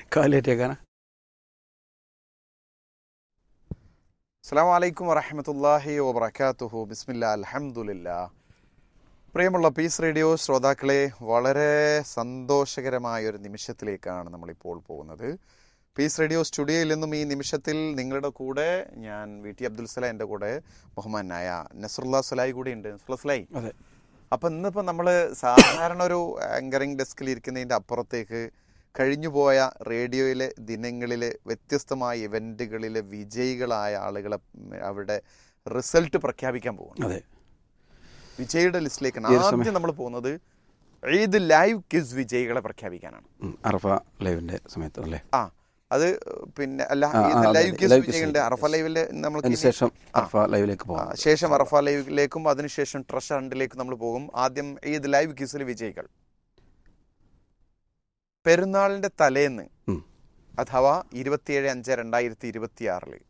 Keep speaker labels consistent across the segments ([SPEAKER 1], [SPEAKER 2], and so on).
[SPEAKER 1] കാലിയേറ്റേക്കാനാ
[SPEAKER 2] അസ്സാം വലൈക്കും വറഹമത്തല്ലാഹി വബർക്കാത്തുഹു ബിസ്മില്ല അൽഹംദുലില്ല പ്രിയമുള്ള പീസ് റേഡിയോ ശ്രോതാക്കളെ വളരെ സന്തോഷകരമായ ഒരു നിമിഷത്തിലേക്കാണ് നമ്മളിപ്പോൾ പോകുന്നത് പീസ് റേഡിയോ സ്റ്റുഡിയോയിൽ നിന്നും ഈ നിമിഷത്തിൽ നിങ്ങളുടെ കൂടെ ഞാൻ വി ടി അബ്ദുൽ സലാം എൻ്റെ കൂടെ ബഹുമാനായ നസറുല്ലാ സലായി കൂടി ഉണ്ട് നസറുല്ലാ സലായി
[SPEAKER 1] അതെ
[SPEAKER 2] അപ്പം ഇന്നിപ്പോൾ നമ്മൾ സാധാരണ ഒരു ആങ്കറിംഗ് ഡെസ്കിൽ ഇരിക്കുന്നതിൻ്റെ അപ്പുറത്തേക്ക് കഴിഞ്ഞുപോയ റേഡിയോയിലെ ദിനങ്ങളിലെ വ്യത്യസ്തമായ ഇവൻറ്റുകളിലെ വിജയികളായ ആളുകളെ ഉം, അവരുടെ റിസൾട്ട് പ്രഖ്യാപിക്കാൻ പോകുന്നു
[SPEAKER 1] അതെ
[SPEAKER 2] വിജയിയുടെ ലിസ്റ്റിലേക്കാണ്
[SPEAKER 1] ഈ ഒരു സമയം-
[SPEAKER 2] ആദ്യം നമ്മൾ പോകുന്നത് ഈദ് ലൈവ് ക്വിസ് വിജയികളെ പ്രഖ്യാപിക്കാനാണ്
[SPEAKER 1] ഉം, അറഫ ലൈവിൻ്റെ സമയത്ത് അല്ലേ
[SPEAKER 2] ആ അത് പിന്നെ അല്ല
[SPEAKER 1] ആ, ആ,
[SPEAKER 2] ഈദ്
[SPEAKER 1] അതെ,
[SPEAKER 2] ലൈവ്
[SPEAKER 1] അതെ,
[SPEAKER 2] ക്വിസ്
[SPEAKER 1] live quiz
[SPEAKER 2] വിജയികളുടെ അറഫ ലൈവില് നമ്മൾ
[SPEAKER 1] അതിന് ശേഷം അറഫ ലൈവിലേക്ക്
[SPEAKER 2] ആ,
[SPEAKER 1] പോകാം
[SPEAKER 2] ശേഷം അറഫ ലൈവിലേക്കും അതിനുശേഷം ട്രഷർ ഹണ്ടിലേക്കും നമ്മൾ പോകും ആദ്യം ഈദ് ലൈവ് ക്വിസിലെ വിജയികൾ പെരുന്നാളിന്റെ തലേന്ന്
[SPEAKER 1] ഉം.
[SPEAKER 2] അഥവാ ഇരുപത്തിയേഴ് അഞ്ച് രണ്ടായിരത്തി ഇരുപത്തി ആറില്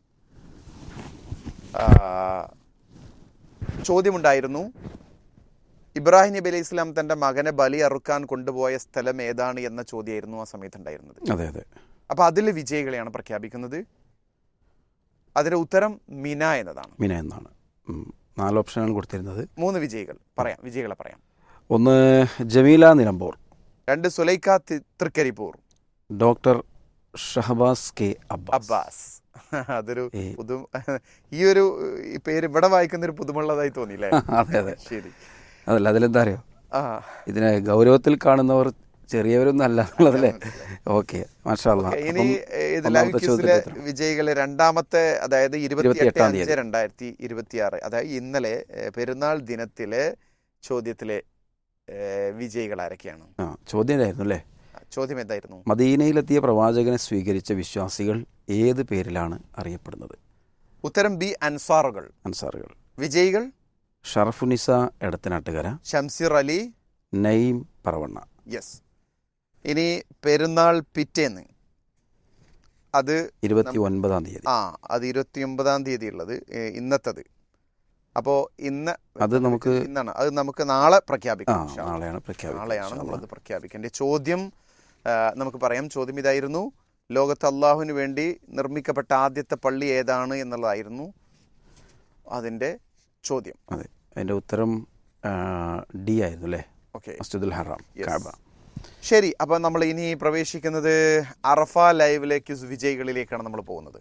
[SPEAKER 2] ചോദ്യമുണ്ടായിരുന്നു ഇബ്രാഹിം നബി അലൈഹി ഇസ്ലാം തന്റെ മകനെ ബലി അറുക്കാൻ കൊണ്ടുപോയ സ്ഥലം ഏതാണ് എന്ന ചോദ്യമായിരുന്നു ആ സമയത്ത് ഉണ്ടായിരുന്നത്
[SPEAKER 1] അതെ അതെ
[SPEAKER 2] അപ്പൊ അതിൽ വിജയികളെയാണ് പ്രഖ്യാപിക്കുന്നത് അതിന്റെ ഉത്തരം മിന എന്നതാണ്
[SPEAKER 1] മിന എന്നാണ് ഉം, നാല് ഓപ്ഷനാണ് കൊടുത്തിരുന്നത്
[SPEAKER 2] മൂന്ന് വിജയികൾ പറയാം വിജയികളെ പറയാം
[SPEAKER 1] ഒന്ന് ജമീല നിലമ്പൂർ
[SPEAKER 2] രണ്ട് സുലൈഖ തി- തൃക്കരിപ്പൂർ
[SPEAKER 1] ഡോക്ടർ ഷഹബാസ് കെ അബ്ബാസ്
[SPEAKER 2] അബ്ബാസ് അതൊരു
[SPEAKER 1] ഈ
[SPEAKER 2] പുതു ഈ ഒരു ഈ പേര് ഇവിടെ വായിക്കുന്ന ഒരു പുതുമുള്ളതായി തോന്നിയില്ലേ
[SPEAKER 1] അതെ അതെ
[SPEAKER 2] ശരി
[SPEAKER 1] അതല്ല അതിലെന്താ അറിയോ
[SPEAKER 2] ആ
[SPEAKER 1] ഇതിനെ ഗൗരവത്തിൽ കാണുന്നവർ ചെറിയവരൊന്നും അല്ല എന്നുള്ളതല്ലേ ഓക്കെ മാഷാല്ല
[SPEAKER 2] ഓക്കേ, ഇനി ഇത് ലൈവ്
[SPEAKER 1] ഒന്നാമത്തെ
[SPEAKER 2] ക്വിസിലെ
[SPEAKER 1] ചോദ്യത്തിന്റെ ഉത്തരം.
[SPEAKER 2] വിജയികളെ രണ്ടാമത്തെ അതായത് ഇരുപത്തി എട്ട്
[SPEAKER 1] ഇരുപത്തിയെട്ടാം
[SPEAKER 2] അഞ്ച്
[SPEAKER 1] തീയതി.
[SPEAKER 2] രണ്ടായിരത്തി ഇരുപത്തി ആറ് അതായത് ഇന്നലെ ഏ, പെരുന്നാൾ ദിനത്തിലെ ചോദ്യത്തിലെ ഏ, വിജയികൾ ആരൊക്കെയാണ്
[SPEAKER 1] ആ ചോദ്യം ഇതായിരുന്നു അല്ലേ
[SPEAKER 2] ചോദ്യം എന്തായിരുന്നു
[SPEAKER 1] മദീനയിലെത്തിയ പ്രവാചകനെ സ്വീകരിച്ച വിശ്വാസികൾ ഏത് പേരിലാണ് അറിയപ്പെടുന്നത്
[SPEAKER 2] ഉത്തരം ബി അൻസാറുകൾ
[SPEAKER 1] അൻസാറുകൾ
[SPEAKER 2] വിജയികൾ
[SPEAKER 1] ഷറഫുനിസ എടത്തനാട്ടുകര
[SPEAKER 2] ഷംസീർ അലി
[SPEAKER 1] നയീം പറവണ്ണ
[SPEAKER 2] യെസ് ഇനി പെരുന്നാൾ പിറ്റേന്ന് അത്
[SPEAKER 1] ഇരുപത്തി ഒൻപതാം തീയതി
[SPEAKER 2] ആ അത് ഇരുപത്തി ഒമ്പതാം തീയതി ഉള്ളത് ഏ, ഇന്നത്തത് അപ്പോ ഇന്ന്
[SPEAKER 1] അത് നമുക്ക്
[SPEAKER 2] ഇന്നാണ് അത് നമുക്ക് നാളെ
[SPEAKER 1] ആ
[SPEAKER 2] പ്രഖ്യാപിക്കാം ഇൻഷാ അല്ലാ.
[SPEAKER 1] നാളെയാണ് പ്രഖ്യാപിക്കുക
[SPEAKER 2] നാളെയാണ്
[SPEAKER 1] ഇൻഷാ
[SPEAKER 2] നമ്മളത്
[SPEAKER 1] അല്ലാ.
[SPEAKER 2] പ്രഖ്യാപിക്കേണ്ടത് ചോദ്യം ആ, നമുക്ക് പറയാം ചോദ്യം ഇതായിരുന്നു ലോകത്ത് അള്ളാഹുവിന് വേണ്ടി നിർമ്മിക്കപ്പെട്ട ആദ്യത്തെ പള്ളി ഏതാണ് എന്നുള്ളതായിരുന്നു അതിന്റെ ചോദ്യം
[SPEAKER 1] അതെ അതിന്റെ ഉത്തരം ആ, ഡി ആയിരുന്നു അല്ലേ
[SPEAKER 2] ഓക്കെ
[SPEAKER 1] മസ്ജിദുൽ ഹറാം
[SPEAKER 2] Yes.
[SPEAKER 1] കാബ
[SPEAKER 2] ശരി അപ്പൊ നമ്മൾ ഇനി പ്രവേശിക്കുന്നത് അറഫ ലൈവിലേക്ക് വിജയികളിലേക്കാണ് നമ്മൾ പോകുന്നത്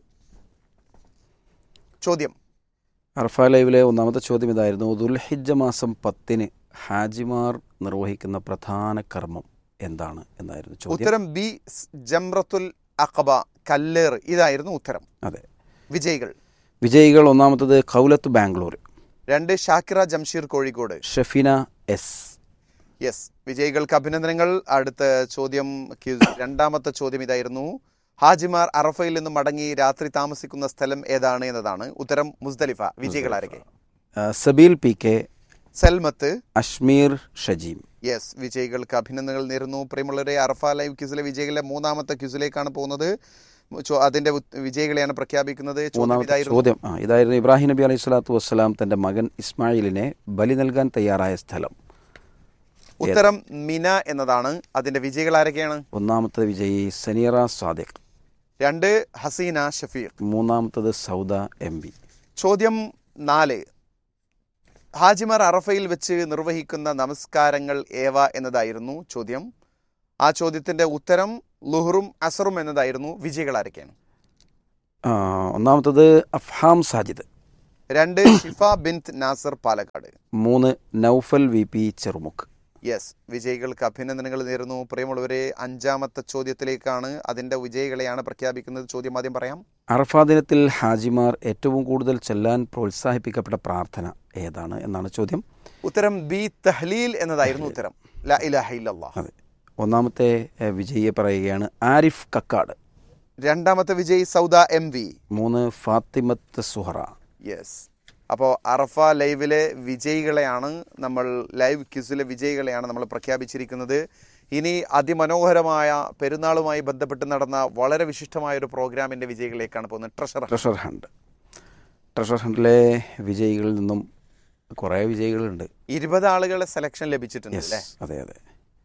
[SPEAKER 2] ചോദ്യം
[SPEAKER 1] അർഫ ലൈവിലെ ഒന്നാമത്തെ ചോദ്യം ഇതായിരുന്നു ദുൽഹിജ്ജ മാസം പത്തിന് ഹാജിമാർ നിർവഹിക്കുന്ന പ്രധാന കർമ്മം എന്താണ് എന്നായിരുന്നു ചോദ്യം
[SPEAKER 2] ഉത്തരം ബി സ് ജംറത്തുൽ അഖബ കല്ലേർ ഇതായിരുന്നു ഉത്തരം
[SPEAKER 1] അതെ
[SPEAKER 2] വിജയികൾ
[SPEAKER 1] വിജയികൾ ഒന്നാമത്തത് കൗലത്ത് ബാംഗ്ലൂർ
[SPEAKER 2] രണ്ട് ഷാക്കിറ ജംഷീർ കോഴിക്കോട്
[SPEAKER 1] ഷഫീന എസ്
[SPEAKER 2] യെസ് വിജയികൾക്ക് അഭിനന്ദനങ്ങൾ അടുത്ത ചോദ്യം ക്യൂസ് രണ്ടാമത്തെ ചോദ്യം ഇതായിരുന്നു ഹാജിമാർ അറഫയിൽ നിന്നും മടങ്ങി രാത്രി താമസിക്കുന്ന സ്ഥലം ഏതാണ് എന്നതാണ് ഉത്തരം മുസ്ദലിഫ വിജയികൾ ആരൊക്കെ
[SPEAKER 1] ആ, Sabeel P K
[SPEAKER 2] Salmath
[SPEAKER 1] Ashmeer Shajeem
[SPEAKER 2] yes വിജയികൾക്ക് അഭിനന്ദനങ്ങൾ നേരുന്നു പ്രിയമുള്ളവരെ അറഫ ലൈവ് ക്യൂസിലെ വിജയികളെ മൂന്നാമത്തെ ക്യൂസിലേക്കാണ് പോകുന്നത് ചോ- അതിന്റെ ഉത്- വിജയികളെയാണ് പ്രഖ്യാപിക്കുന്നത് ചോദ്യം
[SPEAKER 1] മൂന്നാമത്തെ
[SPEAKER 2] ഇതായിരുന്നു
[SPEAKER 1] ചോദ്യം ആ ഇതായിരുന്നു ഇബ്രാഹിം നബി അലൈഹി സ്വലാത്തു വസ്സലാം തന്റെ മകൻ ഇസ്മായിലിനെ ബലി നൽകാൻ തയ്യാറായ സ്ഥലം
[SPEAKER 2] ഉത്തരം മിന എന്നതാണ് അതിന്റെ വിജയികൾ ആരൊക്കെയാണ്
[SPEAKER 1] ഒന്നാമത്തത് വിജയി സനീറ സാദിഖ്
[SPEAKER 2] രണ്ട് ഹസീന ഷഫീഖ്
[SPEAKER 1] മൂന്നാമത്തത് സൗദ എം ബി
[SPEAKER 2] ചോദ്യം നാല് ഹാജിമാർ അറഫയിൽ വെച്ച് നിർവഹിക്കുന്ന നമസ്കാരങ്ങൾ ഏവ എന്നതായിരുന്നു ചോദ്യം ആ ചോദ്യത്തിന്റെ ഉത്തരം ലുഹറും അസറും എന്നതായിരുന്നു വിജയികൾ ആരൊക്കെയാണ്
[SPEAKER 1] ആ, ഒന്നാമത്തത് അഫ്ഹാം സാജിദ്
[SPEAKER 2] രണ്ട് ഷിഫ ബിൻത് നാസർ പാലക്കാട്
[SPEAKER 1] മൂന്ന് Noufal V P Cherumukku
[SPEAKER 2] yes വിജയികൾക്ക് അഭിനന്ദനങ്ങൾ നേരുന്നു പ്രിയമുള്ളവരെ അഞ്ചാമത്തെ ചോദ്യത്തിലേക്കാണ് അതിന്റെ വിജയികളെയാണ് പ്രഖ്യാപിക്കുന്നത് ചോദ്യം ആദ്യം പറയാം
[SPEAKER 1] അറഫാ ദിനത്തിൽ ഹാജിമാർ ഏറ്റവും കൂടുതൽ ചെല്ലാൻ പ്രോത്സാഹിപ്പിക്കപ്പെട്ട പ്രാർത്ഥന ഏതാണ് എന്നാണ് ചോദ്യം
[SPEAKER 2] ഉത്തരം ബി തഹ്ലീൽ എന്നതായിരുന്നു ഉത്തരം ലാ ഇലാഹ ഇല്ലല്ലാഹ്
[SPEAKER 1] അതെ ഒന്നാമത്തെ എ, വിജയിയെ പറയുകയാണ് ആരിഫ് കക്കാട്
[SPEAKER 2] രണ്ടാമത്തെ വിജയ് സൗദ എം വി
[SPEAKER 1] മൂന്ന് ഫാത്തിമത്ത് സുഹറ
[SPEAKER 2] യെസ് അപ്പോൾ അറഫ ലൈവിലെ വിജയികളെയാണ് നമ്മൾ ലൈവ് ക്യൂസിലെ വിജയികളെയാണ് നമ്മൾ പ്രഖ്യാപിച്ചിരിക്കുന്നത് ഇനി അതിമനോഹരമായ പെരുന്നാളുമായി ബന്ധപ്പെട്ട് നടന്ന വളരെ വിശിഷ്ടമായ ഒരു പ്രോഗ്രാമിന്റെ വിജയികളിലേക്കാണ് പോകുന്നത് ട്രഷർ
[SPEAKER 1] ട്രഷർ ഹണ്ട് ട്രഷർ ഹണ്ടിലെ വിജയികളിൽ നിന്നും കുറേ വിജയികളുണ്ട്
[SPEAKER 2] ഇരുപത് ആളുകളുടെ സെലക്ഷൻ ലഭിച്ചിട്ടുണ്ട്
[SPEAKER 1] യെസ്
[SPEAKER 2] അല്ലേ
[SPEAKER 1] അതെ അതെ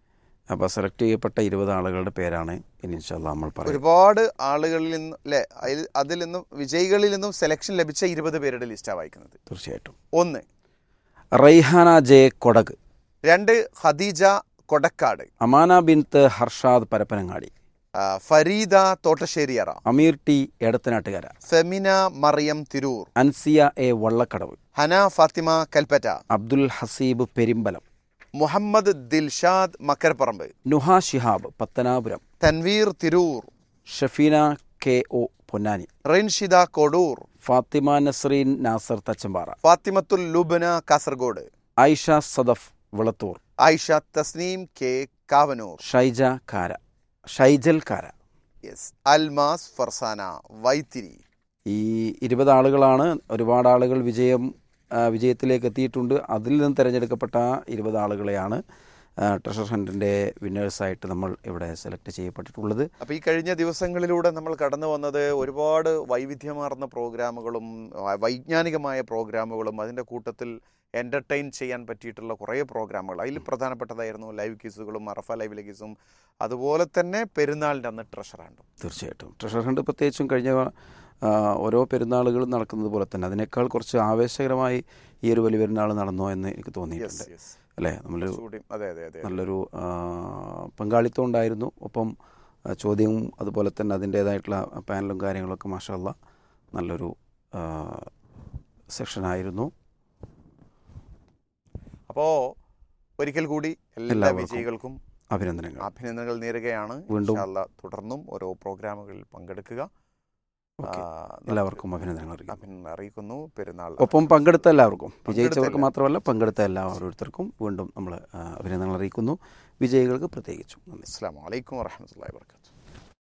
[SPEAKER 1] അപ്പോൾ സെലക്ട് ചെയ്യപ്പെട്ട ഇരുപത് ആളുകളുടെ പേരാണ് ഇനി ഇൻഷാല്ല നമ്മൾ പറയുന്നത്
[SPEAKER 2] ഒരുപാട് ആളുകളിൽ നിന്ന് അല്ലെ അതിൽ അതിൽ നിന്നും വിജയികളിൽ നിന്നും സെലക്ഷൻ ലഭിച്ച ഇരുപത് പേരുടെ ലിസ്റ്റാണ് വായിക്കുന്നത്
[SPEAKER 1] തീർച്ചയായിട്ടും
[SPEAKER 2] ഒന്ന്
[SPEAKER 1] റൈഹാന ജെ കൊടക്
[SPEAKER 2] രണ്ട് ഖദീജ കൊടക്കാട്
[SPEAKER 1] അമാന ബിൻത്ത് ഹർഷാദ് പരപ്പനങ്ങാടി
[SPEAKER 2] ആ, Fareeda Thottasseriyara
[SPEAKER 1] Ameer T Edathanattukara
[SPEAKER 2] Femina Mariyam Tirur
[SPEAKER 1] Ansiya A Vallakkadavu
[SPEAKER 2] Hana Fathima Kalpetta
[SPEAKER 1] Abdul Haseeb Perimbalam
[SPEAKER 2] Muhammed Dilshad Makkaraparamba
[SPEAKER 1] Nuha Shihab Pathanapuram
[SPEAKER 2] Thanveer Tirur
[SPEAKER 1] Shafeena K O Ponnani
[SPEAKER 2] Rinshida Kodur
[SPEAKER 1] Fathima Nasreen Nasar Thachampara
[SPEAKER 2] Fathimathul Lubana Kasaragod
[SPEAKER 1] Ayisha Sadaf Vilathur
[SPEAKER 2] Ayisha Thasneem K Kavanur
[SPEAKER 1] Shaija Kara Shaijal കാര
[SPEAKER 2] യെസ് അൽമാസ് ഫർസാന വൈത്തിരി
[SPEAKER 1] ഈ ഇരുപത് ആളുകളാണ് ഒരുപാട് ആളുകൾ വിജയം ആ, വിജയത്തിലേക്ക് എത്തിയിട്ടുണ്ട് അതിൽ നിന്ന് തിരഞ്ഞെടുക്കപ്പെട്ട ഇരുപത് ആളുകളെയാണ് ആ, ട്രഷർ ഹണ്ടിൻ്റെ വിന്നേഴ്സായിട്ട് നമ്മൾ ഇവിടെ സെലക്ട് ചെയ്യപ്പെട്ടിട്ടുള്ളത്
[SPEAKER 2] അപ്പോൾ ഈ കഴിഞ്ഞ ദിവസങ്ങളിലൂടെ നമ്മൾ കടന്നു വന്നത് ഒരുപാട് വൈവിധ്യമാർന്ന പ്രോഗ്രാമുകളും വ- വൈജ്ഞാനികമായ പ്രോഗ്രാമുകളും അതിൻ്റെ കൂട്ടത്തിൽ എൻ്റർടൈൻ ചെയ്യാൻ പറ്റിയിട്ടുള്ള കുറേ പ്രോഗ്രാമുകൾ അതിൽ പ്രധാനപ്പെട്ടതായിരുന്നു ലൈവ് ക്യൂസുകളും അറഫ ലൈവ് ക്യൂസും അതുപോലെ തന്നെ പെരുന്നാളിൻ്റെ അന്ന് ട്രഷർ ഹണ്ടും
[SPEAKER 1] തീർച്ചയായിട്ടും ട്രഷർ ഹണ്ട് പ്രത്യേകിച്ചും കഴിഞ്ഞ ആ, ഓരോ പെരുന്നാളുകളും നടക്കുന്നത് പോലെ തന്നെ അതിനേക്കാൾ കുറച്ച് ആവേശകരമായി ഈ ഒരു വലിയ പെരുന്നാൾ നടന്നോ എന്ന് എനിക്ക് തോന്നിയിട്ടുണ്ട്
[SPEAKER 2] യെസ് യെസ്
[SPEAKER 1] അല്ലേ നമ്മളൊരു
[SPEAKER 2] അതെ അതെ അതെ
[SPEAKER 1] നല്ലൊരു ആ, പങ്കാളിത്തം ഉണ്ടായിരുന്നു ഒപ്പം ആ, ചോദ്യവും അതുപോലെ തന്നെ അതിൻ്റേതായിട്ടുള്ള പാനലും കാര്യങ്ങളൊക്കെ മാഷല്ല നല്ലൊരു ആ, സെഷനായിരുന്നു
[SPEAKER 2] അപ്പോൾ ഒരിക്കൽ കൂടി എല്ലാ
[SPEAKER 1] എല്ലാവർക്കും
[SPEAKER 2] വിജയികൾക്കും
[SPEAKER 1] അഭിനന്ദനങ്ങൾ
[SPEAKER 2] അഭിനന്ദനങ്ങൾ നേരുകയാണ്
[SPEAKER 1] വീണ്ടും.
[SPEAKER 2] ഇൻഷാ അല്ലാ തുടർന്നും ഓരോ പ്രോഗ്രാമുകളിൽ പങ്കെടുക്കുക
[SPEAKER 1] ഓക്കെ.
[SPEAKER 2] ആ,
[SPEAKER 1] എല്ലാവർക്കും അഭിനന്ദനങ്ങൾ അറിയിക്കുന്നു
[SPEAKER 2] അഭിനന്ദനം അറിയിക്കുന്നു പെരുന്നാൾ
[SPEAKER 1] ഒപ്പം പങ്കെടുത്ത എല്ലാവർക്കും വിജയിച്ചവർക്ക്
[SPEAKER 2] എല്ലാ-
[SPEAKER 1] മാത്രമല്ല പങ്കെടുത്ത എല്ലാ ഓരോരുത്തർക്കും വീണ്ടും നമ്മൾ അഭിനന്ദനങ്ങൾ അറിയിക്കുന്നു വിജയികൾക്ക് പ്രത്യേകിച്ചും നന്ദി
[SPEAKER 2] അസ്സാം വലൈക്കും വാഹമത്തല്ലാ വാബർക്കാത്തു